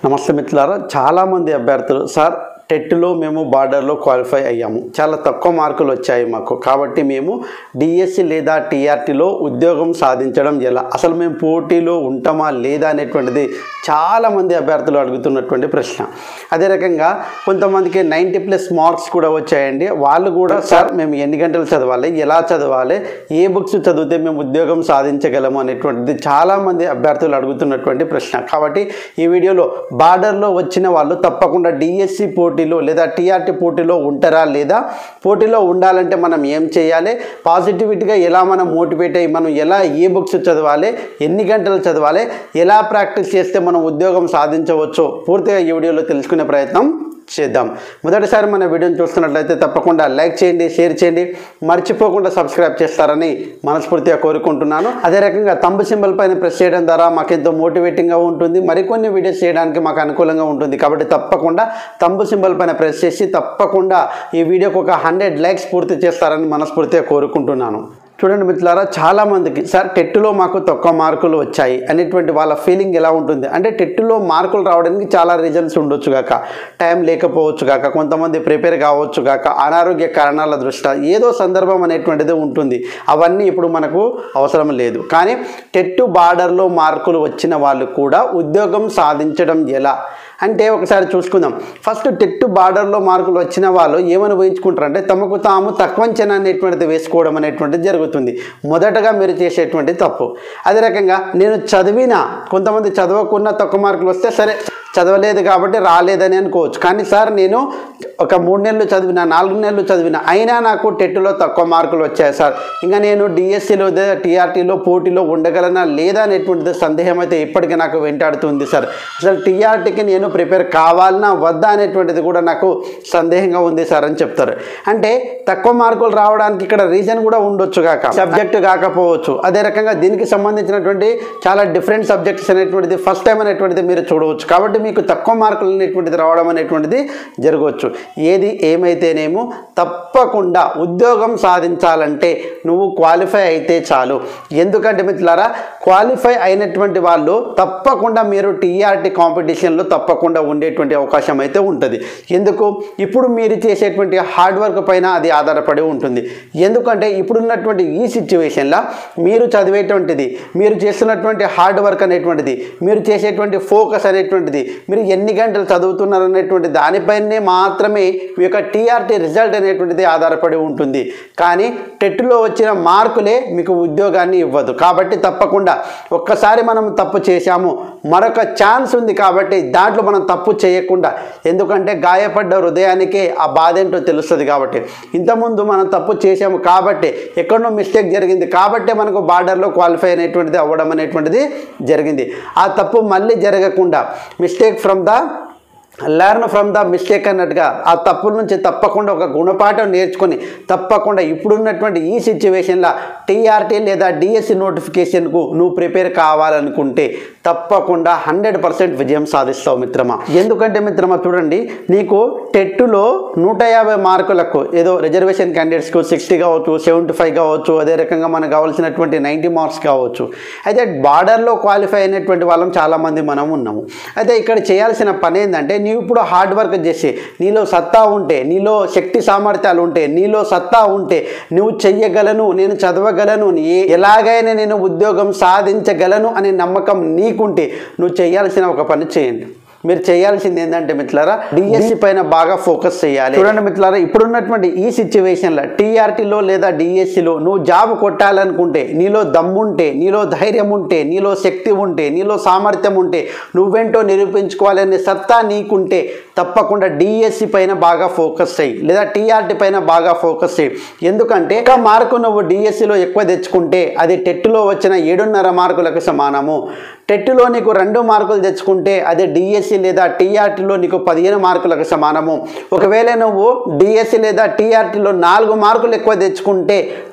నమస్తే మిత్రులారా చాలామంది అభ్యర్థులు సార్ టెట్లో మేము బార్డర్లో క్వాలిఫై అయ్యాము చాలా తక్కువ మార్కులు వచ్చాయి మాకు కాబట్టి మేము డిఎస్సి లేదా టీఆర్టీలో ఉద్యోగం సాధించడం ఎలా అసలు మేము పోటీలో ఉంటామా లేదా అనేటువంటిది చాలామంది అభ్యర్థులు అడుగుతున్నటువంటి ప్రశ్న అదే రకంగా కొంతమందికి నైంటీ ప్లస్ మార్క్స్ కూడా వచ్చాయండి వాళ్ళు కూడా సార్ మేము ఎన్ని గంటలు చదవాలి ఎలా చదవాలి ఏ బుక్స్ చదివితే మేము ఉద్యోగం సాధించగలము అనేటువంటిది చాలామంది అభ్యర్థులు అడుగుతున్నటువంటి ప్రశ్న కాబట్టి ఈ వీడియోలో బార్డర్లో వచ్చిన వాళ్ళు తప్పకుండా డిఎస్సి పోటీలో లేదా టీఆర్టీ పోటీలో ఉంటారా లేదా పోటీలో ఉండాలంటే మనం ఏం చేయాలి పాజిటివిటీగా ఎలా మనం మోటివేట్ అయ్యి మనం ఎలా ఏ బుక్స్ చదవాలి ఎన్ని గంటలు చదవాలి ఎలా ప్రాక్టీస్ చేస్తే మనం ఉద్యోగం సాధించవచ్చో పూర్తిగా ఈ వీడియోలో తెలుసుకునే ప్రయత్నం చేద్దాం మొదటిసారి మన వీడియోని చూస్తున్నట్లయితే తప్పకుండా లైక్ చేయండి షేర్ చేయండి మర్చిపోకుండా సబ్స్క్రైబ్ చేస్తారని మనస్ఫూర్తిగా కోరుకుంటున్నాను అదే రకంగా తంబు సింబల్ పైన ప్రెస్ చేయడం ద్వారా మాకు ఎంతో మోటివేటింగ్గా ఉంటుంది మరికొన్ని వీడియోస్ చేయడానికి మాకు అనుకూలంగా ఉంటుంది కాబట్టి తప్పకుండా తంబు సింబల్ పైన ప్రెస్ చేసి తప్పకుండా ఈ వీడియోకి ఒక హండ్రెడ్ లైక్స్ పూర్తి చేస్తారని మనస్ఫూర్తిగా కోరుకుంటున్నాను చూడండి మిత్రులారా చాలామందికి సార్ టెట్టులో మాకు తక్కువ మార్కులు వచ్చాయి అనేటువంటి వాళ్ళ ఫీలింగ్ ఎలా ఉంటుంది అంటే టెట్టులో మార్కులు రావడానికి చాలా రీజన్స్ ఉండొచ్చు గాక టైం లేకపోవచ్చు గాక కొంతమంది ప్రిపేర్ కావచ్చు గాక అనారోగ్య కారణాల దృష్ట్యా ఏదో సందర్భం అనేటువంటిది ఉంటుంది అవన్నీ ఇప్పుడు మనకు అవసరం లేదు కానీ టెట్టు బార్డర్లో మార్కులు వచ్చిన వాళ్ళు కూడా ఉద్యోగం సాధించడం ఎలా అంటే ఒకసారి చూసుకుందాం ఫస్ట్ టెట్టు బార్డర్లో మార్కులు వచ్చిన వాళ్ళు ఏమని ఊహించుకుంటారంటే తమకు తాము తక్కువ అంచనా అనేటువంటిది వేసుకోవడం అనేటువంటిది జరుగుతుంది మొదటగా మీరు చేసేటువంటి తప్పు అదే రకంగా నేను చదివిన కొంతమంది చదవకున్న తక్కువ మార్కులు వస్తే సరే చదవలేదు కాబట్టి రాలేదని అనుకోవచ్చు కానీ సార్ నేను ఒక మూడు నెలలు చదివిన నాలుగు నెలలు చదివిన అయినా నాకు టెట్లో తక్కువ మార్కులు వచ్చాయి సార్ ఇంకా నేను డిఎస్సిలో టీఆర్టీలో పోటీలో ఉండగలనా లేదా అనేటువంటిది సందేహం అయితే ఇప్పటికీ నాకు వెంటాడుతుంది సార్ అసలు టీఆర్టీకి నేను ప్రిపేర్ కావాలనా వద్దా అనేటువంటిది కూడా నాకు సందేహంగా ఉంది సార్ అని చెప్తారు అంటే తక్కువ మార్కులు రావడానికి ఇక్కడ రీజన్ కూడా ఉండొచ్చు కాక సబ్జెక్ట్ కాకపోవచ్చు అదే రకంగా దీనికి సంబంధించినటువంటి చాలా డిఫరెంట్ సబ్జెక్ట్స్ అనేటువంటిది ఫస్ట్ టైం అనేటువంటిది మీరు చూడవచ్చు కాబట్టి మీకు తక్కువ మార్కులు అనేటువంటిది రావడం అనేటువంటిది జరగవచ్చు ఏది ఏమైతేనేమో తప్పకుండా ఉద్యోగం సాధించాలంటే నువ్వు క్వాలిఫై అయితే చాలు ఎందుకంటే మిత్రులారా క్వాలిఫై అయినటువంటి వాళ్ళు తప్పకుండా మీరు టీఆర్టీ కాంపిటీషన్లో తప్పకుండా ఉండేటువంటి అవకాశం అయితే ఉంటుంది ఎందుకు ఇప్పుడు మీరు చేసేటువంటి హార్డ్ వర్క్ పైన అది ఆధారపడి ఉంటుంది ఎందుకంటే ఇప్పుడున్నటువంటి ఈ సిచ్యువేషన్లో మీరు చదివేటువంటిది మీరు చేస్తున్నటువంటి హార్డ్ వర్క్ అనేటువంటిది మీరు చేసేటువంటి ఫోకస్ అనేటువంటిది మీరు ఎన్ని గంటలు చదువుతున్నారు అనేటువంటి దానిపైనే మాత్రమే మీ యొక్క టీఆర్టీ రిజల్ట్ అనేటువంటిది ఆధారపడి ఉంటుంది కానీ టెట్లో వచ్చిన మార్కులే మీకు ఉద్యోగాన్ని ఇవ్వదు కాబట్టి తప్పకుండా ఒక్కసారి మనం తప్పు చేశాము మరొక ఛాన్స్ ఉంది కాబట్టి దాంట్లో మనం తప్పు చేయకుండా ఎందుకంటే గాయపడ్డ హృదయానికే ఆ బాధ ఏంటో తెలుస్తుంది కాబట్టి ఇంతకుముందు మనం తప్పు చేశాము కాబట్టి ఎక్కడో మిస్టేక్ జరిగింది కాబట్టి మనకు బార్డర్లో క్వాలిఫై అనేటువంటిది అవ్వడం అనేటువంటిది జరిగింది ఆ తప్పు మళ్ళీ జరగకుండా mistake from the learn from the mistake అన్నట్టుగా ఆ తప్పుల నుంచి తప్పకుండా ఒక గుణపాఠం నేర్చుకొని తప్పకుండా ఇప్పుడున్నటువంటి ఈ సిచ్యువేషన్లో టీఆర్టీ లేదా డిఎస్సి నోటిఫికేషన్కు నువ్వు ప్రిపేర్ కావాలనుకుంటే తప్పకుండా హండ్రెడ్ పర్సెంట్ విజయం సాధిస్తావు మిత్రమా ఎందుకంటే మిత్రమా చూడండి నీకు టెట్టులో నూట యాభై మార్కులకు ఏదో రిజర్వేషన్ క్యాండిడేట్స్కు సిక్స్టీ కావచ్చు సెవెంటీ ఫైవ్ కావచ్చు అదే రకంగా మనకు కావాల్సినటువంటి నైంటీ మార్క్స్ కావచ్చు అయితే బార్డర్లో క్వాలిఫై అయినటువంటి వాళ్ళం చాలామంది మనం ఉన్నాము అయితే ఇక్కడ చేయాల్సిన పని ఏంటంటే నీవు ఇప్పుడు హార్డ్ వర్క్ చేసి నీలో సత్తా ఉంటే నీలో శక్తి సామర్థ్యాలు ఉంటే నీలో సత్తా ఉంటే నువ్వు చెయ్యగలను నేను చదవగలను ఏ- ఎలాగైనా నేను ఉద్యోగం సాధించగలను అనే నమ్మకం నీకుంటే నువ్వు చేయాల్సిన ఒక పని చేయండి మీరు చేయాల్సింది ఏంటంటే మిత్రులారా డిఎస్సి పైన బాగా ఫోకస్ చేయాలి చూడండి మిత్రులారా ఇప్పుడున్నటువంటి ఈ సిచ్యువేషన్లో టీఆర్టీలో లేదా డిఎస్సిలో నువ్వు జాబ్ కొట్టాలనుకుంటే నీలో దమ్ముంటే నీలో ధైర్యం ఉంటే నీలో శక్తి ఉంటే నీలో సామర్థ్యం ఉంటే నువ్వేంటో నిరూపించుకోవాలనే సత్తా నీకుంటే తప్పకుండా డిఎస్సి పైన బాగా ఫోకస్ చేయి లేదా టీఆర్టీ పైన బాగా ఫోకస్ చేయి ఎందుకంటే ఒక మార్కు నువ్వు డిఎస్సిలో ఎక్కువ తెచ్చుకుంటే అది టెట్లో వచ్చిన ఏడున్నర మార్కులకు సమానము టెట్లో నీకు రెండు మార్కులు తెచ్చుకుంటే అదే డిఎస్సి లేదా టీఆర్టీలో నీకు పదిహేను మార్కులకు సమానము ఒకవేళ నువ్వు డిఎస్సి లేదా టీఆర్టీలో నాలుగు మార్కులు ఎక్కువ తెచ్చుకుంటే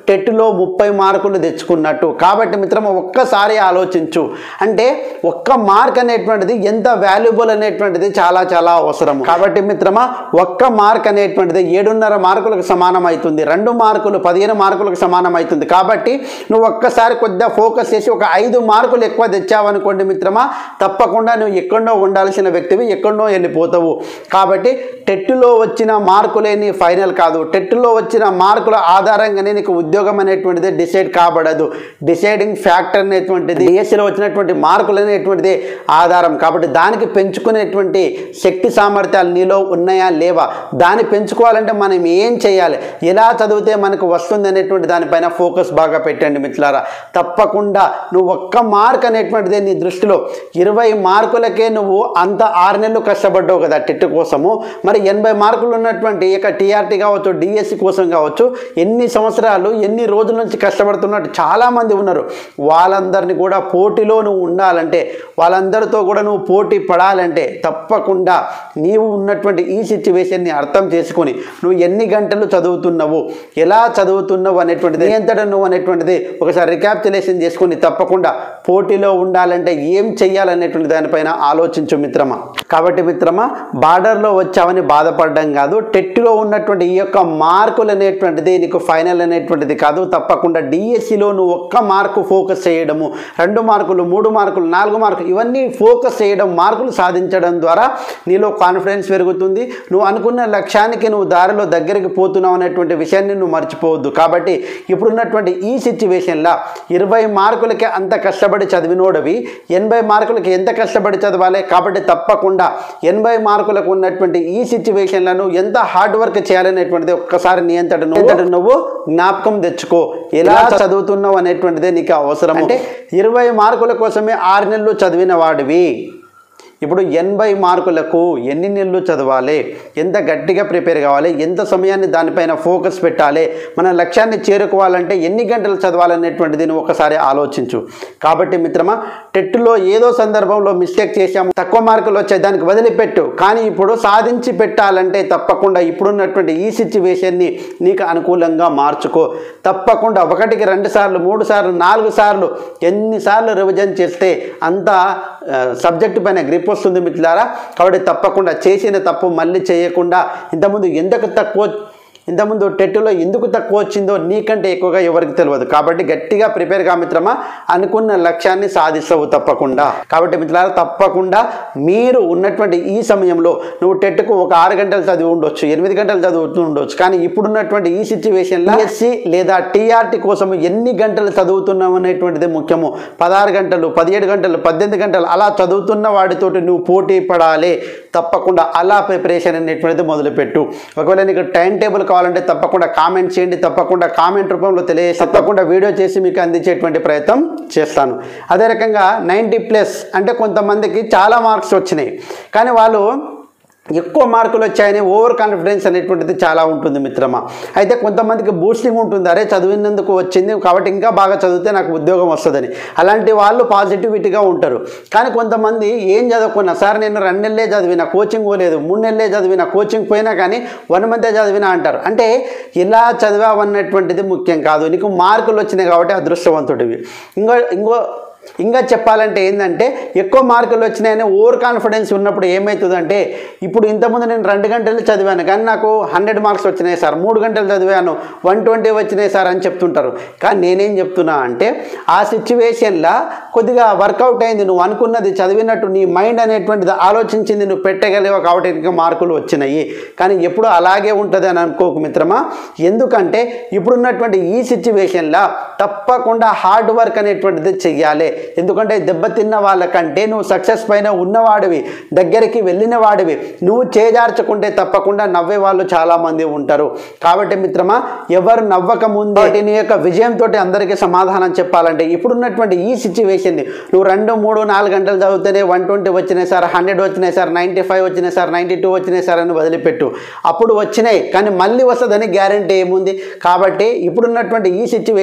టెట్లో ముప్పై మార్కులు తెచ్చుకున్నట్టు కాబట్టి మిత్రమా ఒక్కసారి ఆలోచించు అంటే ఒక్క మార్క్ అనేటువంటిది ఎంత వాల్యుబుల్ అనేటువంటిది చాలా చాలా అవసరం కాబట్టి మిత్రమా ఒక్క మార్క్ అనేటువంటిది ఏడున్నర మార్కులకు సమానం అవుతుంది రెండు మార్కులు పదిహేను మార్కులకు సమానం అవుతుంది కాబట్టి నువ్వు ఒక్కసారి కొద్దిగా ఫోకస్ చేసి ఒక ఐదు మార్కులు ఎక్కువ తెచ్చావనుకోండి మిత్రమా తప్పకుండా నువ్వు ఎక్కడో ఉండాల్సిన వ్యక్తివి ఎక్కడో వెళ్ళిపోతావు కాబట్టి టెట్లో వచ్చిన మార్కులే నీ ఫైనల్ కాదు టెట్లో వచ్చిన మార్కుల ఆధారంగానే నీకు ఉద్యోగం అనేటువంటిది డిసైడ్ కాబడదు డిసైడింగ్ ఫ్యాక్టర్ అనేటువంటిది డిఎస్సిలో వచ్చినటువంటి మార్కులు అనేటువంటిది ఆధారం కాబట్టి దానికి పెంచుకునేటువంటి శక్తి సామర్థ్యాలు నీలో ఉన్నాయా లేవా దాన్ని పెంచుకోవాలంటే మనం ఏం చేయాలి ఎలా చదివితే మనకు వస్తుంది అనేటువంటి దానిపైన ఫోకస్ బాగా పెట్టండి మిత్రులారా తప్పకుండా నువ్వు ఒక్క మార్క్ అనేటువంటిది నీ దృష్టిలో ఇరవై మార్కులకే నువ్వు అంత ఆరు నెలలు కష్టపడ్డావు కదా టెట్ కోసము మరి ఎనభై మార్కులు ఉన్నటువంటి ఇక టీఆర్టీ కావచ్చు డిఎస్సి కోసం కావచ్చు ఎన్ని సంవత్సరాలు ఎన్ని రోజుల నుంచి కష్టపడుతున్నట్టు చాలామంది ఉన్నారు వాళ్ళందరినీ కూడా పోటీలో నువ్వు ఉండాలంటే వాళ్ళందరితో కూడా నువ్వు పోటీ పడాలంటే తప్పకుండా నీవు ఉన్నటువంటి ఈ సిచ్యువేషన్ని అర్థం చేసుకొని నువ్వు ఎన్ని గంటలు చదువుతున్నావు ఎలా చదువుతున్నావు అనేటువంటిది నియంత్రణ నువ్వు అనేటువంటిది ఒకసారి రికాప్చులేషన్ చేసుకొని తప్పకుండా పోటీలో ఉండాలంటే ఏం చెయ్యాలనేటువంటి దానిపైన ఆలోచించు మిత్రమా కాబట్టి మిత్రమా బార్డర్లో వచ్చావని బాధపడడం కాదు టెట్లో ఉన్నటువంటి ఈ యొక్క మార్కులు అనేటువంటిది నీకు ఫైనల్ అనేటువంటిది కాదు తప్పకుండా డిఎస్సిలో నువ్వు ఒక్క మార్కు ఫోకస్ చేయడము రెండు మార్కులు మూడు మార్కులు నాలుగు మార్కులు ఇవన్నీ ఫోకస్ చేయడం మార్కులు సాధించడం ద్వారా నీలో కాన్ఫిడెన్స్ పెరుగుతుంది నువ్వు అనుకున్న లక్ష్యానికి నువ్వు దారిలో దగ్గరికి పోతున్నావు అనేటువంటి విషయాన్ని నువ్వు మర్చిపోవద్దు కాబట్టి ఇప్పుడున్నటువంటి ఈ సిచ్యువేషన్లో ఇరవై మార్కులకి అంత కష్టపడి చదివినోడవి ఎనభై మార్కులకి ఎంత కష్టపడి చదవాలి కాబట్టి తప్పకుండా ఎనభై మార్కులకు ఉన్నటువంటి ఈ సిచ్యువేషన్లో నువ్వు ఎంత హార్డ్ వర్క్ చేయాలనేటువంటిది ఒక్కసారి నియంత్రణ నువ్వు నువ్వు జ్ఞాపకం తెచ్చుకో ఎలా చదువుతున్నావు అనేటువంటిదే నీకు అవసరం అంటే ఇరవై మార్కుల కోసమే ఆరు నెలలు చదివిన వాడివి ఇప్పుడు ఎనభై మార్కులకు ఎన్ని నెలలు చదవాలి ఎంత గట్టిగా ప్రిపేర్ కావాలి ఎంత సమయాన్ని దానిపైన ఫోకస్ పెట్టాలి మన లక్ష్యాన్ని చేరుకోవాలంటే ఎన్ని గంటలు చదవాలనేటువంటిది నువ్వు ఒకసారి ఆలోచించు కాబట్టి మిత్రమా టెట్లో ఏదో సందర్భంలో మిస్టేక్ చేశాము తక్కువ మార్కులు వచ్చాయి దానికి వదిలిపెట్టు కానీ ఇప్పుడు సాధించి పెట్టాలంటే తప్పకుండా ఇప్పుడున్నటువంటి ఈ సిచ్యువేషన్ని నీకు అనుకూలంగా మార్చుకో తప్పకుండా ఒకటికి రెండు సార్లు మూడు సార్లు నాలుగు సార్లు ఎన్నిసార్లు రివిజన్ చేస్తే అంత సబ్జెక్టు పైన గ్రిప్ వస్తుంది మిత్రులారా కాబట్టి తప్పకుండా చేసిన తప్పు మళ్ళీ చేయకుండా ఇంతకుముందు ఎందుకు తక్కువ ఇంతకుముందు టెట్లో ఎందుకు తక్కువ వచ్చిందో నీకంటే ఎక్కువగా ఎవరికి తెలియదు కాబట్టి గట్టిగా ప్రిపేర్ కా మిత్రమా అనుకున్న లక్ష్యాన్ని సాధిస్తావు తప్పకుండా కాబట్టి మిత్రులారా తప్పకుండా మీరు ఉన్నటువంటి ఈ సమయంలో నువ్వు టెట్కు ఒక ఆరు గంటలు చదివి ఉండొచ్చు ఎనిమిది గంటలు చదువుతూ ఉండొచ్చు కానీ ఇప్పుడున్నటువంటి ఈ సిచ్యువేషన్లో ఎస్సీ లేదా టీఆర్టీ కోసం ఎన్ని గంటలు చదువుతున్నావు అనేటువంటిది ముఖ్యము పదహారు గంటలు పదిహేడు గంటలు పద్దెనిమిది గంటలు అలా చదువుతున్న వాడితోటి నువ్వు పోటీ పడాలి తప్పకుండా అలా ప్రిపరేషన్ అనేటువంటిది మొదలుపెట్టు ఒకవేళ నీకు టైం టేబుల్ కావాలంటే తప్పకుండా కామెంట్ చేయండి తప్పకుండా కామెంట్ రూపంలో తెలియజేసి తప్పకుండా వీడియో చేసి మీకు అందించేటువంటి ప్రయత్నం చేస్తాను అదే రకంగా నైంటీ ప్లస్ అంటే కొంతమందికి చాలా మార్క్స్ వచ్చినాయి కానీ వాళ్ళు ఎక్కువ మార్కులు వచ్చాయని ఓవర్ కాన్ఫిడెన్స్ అనేటువంటిది చాలా ఉంటుంది మిత్రమా అయితే కొంతమందికి బూస్టింగ్ ఉంటుంది అరే చదివినందుకు వచ్చింది కాబట్టి ఇంకా బాగా చదివితే నాకు ఉద్యోగం వస్తుందని అలాంటి వాళ్ళు పాజిటివిటీగా ఉంటారు కానీ కొంతమంది ఏం చదువుకున్నా సార్ నేను రెండు నెలలే చదివిన కోచింగ్ పోలేదు మూడు నెలలే చదివిన కోచింగ్ పోయినా కానీ వన్ మంతే చదివినా అంటారు అంటే ఇలా చదివావన్నటువంటిది ముఖ్యం కాదు నీకు మార్కులు వచ్చినాయి కాబట్టి అదృష్టవంతుడివి ఇంకో ఇంకో ఇంకా చెప్పాలంటే ఏంటంటే ఎక్కువ మార్కులు వచ్చినాయని ఓవర్ కాన్ఫిడెన్స్ ఉన్నప్పుడు ఏమవుతుందంటే ఇప్పుడు ఇంతకుముందు నేను రెండు గంటలు చదివాను కానీ నాకు హండ్రెడ్ మార్క్స్ వచ్చినాయి సార్ మూడు గంటలు చదివాను వన్ ట్వంటీ వచ్చినాయి సార్ అని చెప్తుంటారు కానీ నేనేం చెప్తున్నా అంటే ఆ సిచ్యువేషన్లో కొద్దిగా వర్కౌట్ అయింది నువ్వు అనుకున్నది చదివినట్టు నీ మైండ్ అనేటువంటిది ఆలోచించింది నువ్వు పెట్టగలిగావు కాబట్టి నీకు మార్కులు వచ్చినాయి కానీ ఎప్పుడు అలాగే ఉంటుంది అని అనుకోకు మిత్రమా ఎందుకంటే ఇప్పుడున్నటువంటి ఈ సిచ్యువేషన్లో తప్పకుండా హార్డ్ వర్క్ అనేటువంటిది చెయ్యాలి ఎందుకంటే దెబ్బతిన్న వాళ్ళకంటే నువ్వు సక్సెస్ పైన ఉన్నవాడివి దగ్గరికి వెళ్ళిన వాడివి నువ్వు చేజార్చుకుంటే తప్పకుండా నవ్వే వాళ్ళు చాలామంది ఉంటారు కాబట్టి మిత్రమా ఎవరు నవ్వక ముందే నీ యొక్క విజయంతో అందరికీ సమాధానం చెప్పాలంటే ఇప్పుడున్నటువంటి ఈ సిచ్యువేషన్ని నువ్వు రెండు మూడు నాలుగు గంటలు చదివితేనే వన్ ట్వంటీ వచ్చినాయి సార్ హండ్రెడ్ వచ్చినాయి సార్ నైంటీ ఫైవ్ వచ్చినాయి సార్ నైంటీ టూ వచ్చినాయి సార్ అని వదిలిపెట్టు అప్పుడు వచ్చినాయి కానీ మళ్ళీ వస్తుందని గ్యారంటీ ఏముంది కాబట్టి ఇప్పుడున్నటువంటి ఈ సిచ్యువేషన్లో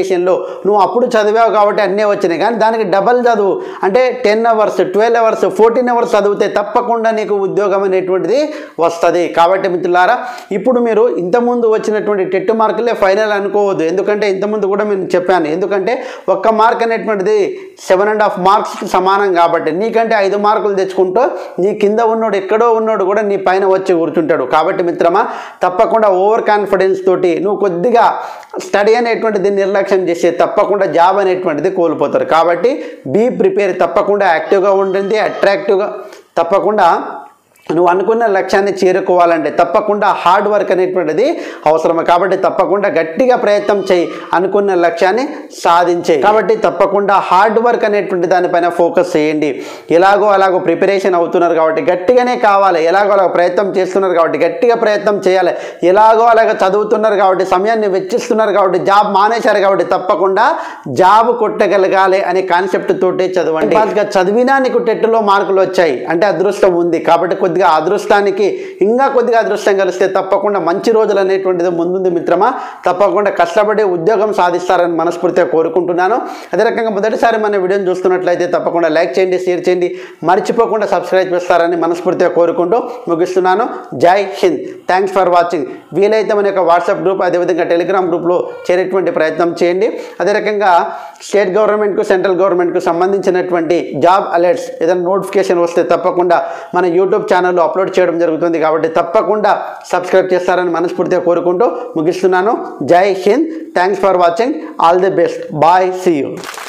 నువ్వు అప్పుడు చదివావు కాబట్టి అన్నీ వచ్చినాయి కానీ దానికి డబల్ చదువు అంటే ten hours twelve hours fourteen hours చదివితే తప్పకుండా నీకు ఉద్యోగం అనేటువంటిది వస్తుంది కాబట్టి మిత్రులారా ఇప్పుడు మీరు ఇంతకుముందు వచ్చినటువంటి టెట్ మార్కులే ఫైనల్ అనుకోవద్దు ఎందుకంటే ఇంతకుముందు కూడా నేను చెప్పాను ఎందుకంటే ఒక్క మార్క్ అనేటువంటిది సెవెన్ అండ్ హాఫ్ మార్క్స్కి సమానం కాబట్టి నీకంటే ఐదు మార్కులు తెచ్చుకుంటూ నీ కింద ఉన్నోడు ఎక్కడో ఉన్నోడు కూడా నీ పైన వచ్చి కూర్చుంటాడు కాబట్టి మిత్రమా తప్పకుండా ఓవర్ కాన్ఫిడెన్స్ తోటి నువ్వు కొద్దిగా స్టడీ అనేటువంటిది నిర్లక్ష్యం చేస్తే తప్పకుండా జాబ్ అనేటువంటిది కోల్పోతారు కాబట్టి బీ ప్రిపేర్ తప్పకుండా యాక్టివ్గా ఉంటుంది అట్రాక్టివ్గా తప్పకుండా నువ్వు అనుకున్న లక్ష్యాన్ని చేరుకోవాలంటే తప్పకుండా హార్డ్ వర్క్ అనేటువంటిది అవసరమే కాబట్టి తప్పకుండా గట్టిగా ప్రయత్నం చేయి అనుకున్న లక్ష్యాన్ని సాధించే కాబట్టి తప్పకుండా హార్డ్ వర్క్ అనేటువంటి దానిపైన ఫోకస్ చేయండి ఎలాగో అలాగో ప్రిపరేషన్ అవుతున్నారు కాబట్టి గట్టిగానే కావాలి ఎలాగో అలాగో ప్రయత్నం చేస్తున్నారు కాబట్టి గట్టిగా ప్రయత్నం చేయాలి ఎలాగో అలాగ చదువుతున్నారు కాబట్టి సమయాన్ని వెచ్చిస్తున్నారు కాబట్టి జాబ్ మానేశారు కాబట్టి తప్పకుండా జాబ్ కొట్టగలగాలి అనే కాన్సెప్ట్ తోటే చదవండి ఇంకా చదివినా నీకు టెట్లో మార్కులు వచ్చాయి అంటే అదృష్టం ఉంది కాబట్టి కొద్దిగా అదృష్టానికి ఇంకా కొద్దిగా అదృష్టం కలిస్తే తప్పకుండా మంచి రోజులు అనేటువంటిది ముందుంది మిత్రమా తప్పకుండా కష్టపడి ఉద్యోగం సాధిస్తారని మనస్ఫూర్తిగా కోరుకుంటున్నాను అదే రకంగా మొదటిసారి మన వీడియోని చూస్తున్నట్లయితే తప్పకుండా లైక్ చేయండి షేర్ చేయండి మర్చిపోకుండా సబ్స్క్రైబ్ చేస్తారని మనస్ఫూర్తిగా కోరుకుంటూ ముగిస్తున్నాను Jai Hind thanks for watching వీలైతే మన యొక్క వాట్సాప్ గ్రూప్ అదేవిధంగా టెలిగ్రామ్ గ్రూప్లో చేరేటువంటి ప్రయత్నం చేయండి అదే రకంగా స్టేట్ గవర్నమెంట్కు సెంట్రల్ గవర్నమెంట్కు సంబంధించినటువంటి జాబ్ అలర్ట్స్ ఏదైనా నోటిఫికేషన్ వస్తే తప్పకుండా మన యూట్యూబ్ ఛానల్లో అప్లోడ్ చేయడం జరుగుతుంది కాబట్టి తప్పకుండా సబ్స్క్రైబ్ చేస్తారని మనస్ఫూర్తిగా కోరుకుంటూ ముగిస్తున్నాను Jai Hind thanks for watching all the best bye see you